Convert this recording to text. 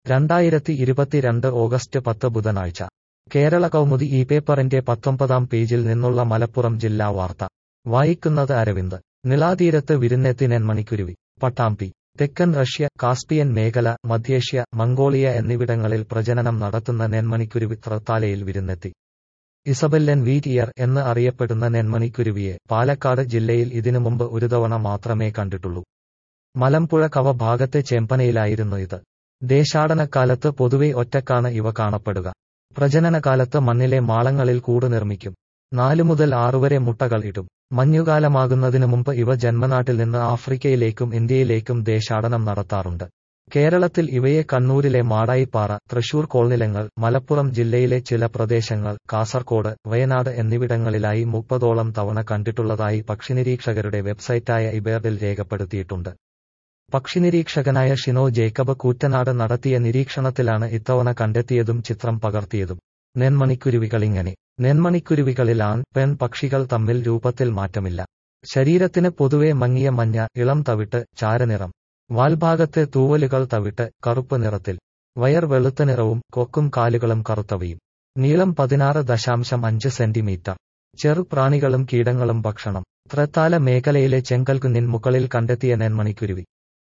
രണ്ടായിരത്തി ഇരുപത്തിരണ്ട് ഓഗസ്റ്റ് പത്ത് ബുധനാഴ്ച കേരള കൗമുദി ഈ പേപ്പറിന്റെ പത്തൊമ്പതാം പേജിൽ നിന്നുള്ള മലപ്പുറം ജില്ലാ വാർത്ത വായിക്കുന്നത് അരവിന്ദ് നിളാതീരത്ത് വിരുന്നെത്തി നെന്മണിക്കുരുവി പട്ടാമ്പി തെക്കൻ റഷ്യ കാസ്പിയൻ മേഖല മധ്യേഷ്യ മംഗോളിയ എന്നിവിടങ്ങളിൽ പ്രജനനം നടത്തുന്ന നെന്മണിക്കുരുവി ത്രത്താലയിൽ വിരുന്നെത്തി ഇസബെല്ലൻ വീറ്റിയർ എന്ന് അറിയപ്പെടുന്ന നെന്മണിക്കുരുവിയെ പാലക്കാട് ജില്ലയിൽ ഇതിനു മുമ്പ് ഒരു തവണ മാത്രമേ കണ്ടിട്ടുള്ളൂ മലമ്പുഴ കവ ഭാഗത്തെ ചേമ്പനയിലായിരുന്നു ഇത് ദേശാടനക്കാലത്ത് പൊതുവെ ഒറ്റക്കാണ് ഇവ കാണപ്പെടുക പ്രജനനകാലത്ത് മണ്ണിലെ മാളങ്ങളിൽ കൂട് നിർമ്മിക്കും നാലു മുതൽ ആറുവരെ മുട്ടകൾ ഇടും മഞ്ഞുകാലമാകുന്നതിനു മുമ്പ് ഇവ ജന്മനാട്ടിൽ നിന്ന് ആഫ്രിക്കയിലേക്കും ഇന്ത്യയിലേക്കും ദേശാടനം നടത്താറുണ്ട് കേരളത്തിൽ ഇവയെ കണ്ണൂരിലെ മാടായിപ്പാറ തൃശൂർ കോൾനിലങ്ങൾ മലപ്പുറം ജില്ലയിലെ ചില പ്രദേശങ്ങൾ കാസർകോട് വയനാട് എന്നിവിടങ്ങളിലായി മുപ്പതോളം തവണ കണ്ടിട്ടുള്ളതായി പക്ഷിനിരീക്ഷകരുടെ വെബ്സൈറ്റായ ഇബേർഡിൽ രേഖപ്പെടുത്തിയിട്ടുണ്ട് പക്ഷിനിരീക്ഷകനായ ഷിനോ ജേക്കബ് കൂറ്റനാട് നടത്തിയ നിരീക്ഷണത്തിലാണ് ഇത്തവണ കണ്ടെത്തിയതും ചിത്രം പകർത്തിയതും നെന്മണിക്കുരുവികളിങ്ങനെ നെന്മണിക്കുരുവികളിൽ ആൺ പെൺ പക്ഷികൾ തമ്മിൽ രൂപത്തിൽ മാറ്റമില്ല ശരീരത്തിന് പൊതുവെ മങ്ങിയ മഞ്ഞ ഇളം തവിട്ട് ചാരനിറം വാൽഭാഗത്തെ തൂവലുകൾ തവിട്ട് കറുപ്പ് നിറത്തിൽ വയർ വെളുത്ത നിറവും കൊക്കും കാലുകളും കറുത്തവയും നീളം പതിനാറ് ദശാംശം അഞ്ച് സെന്റിമീറ്റർ ചെറുപ്രാണികളും കീടങ്ങളും ഭക്ഷണം ത്രത്താല മേഖലയിലെ ചെങ്കൽക്കുന്നിൻ മുകളിൽ കണ്ടെത്തിയ നെന്മണിക്കുരുവി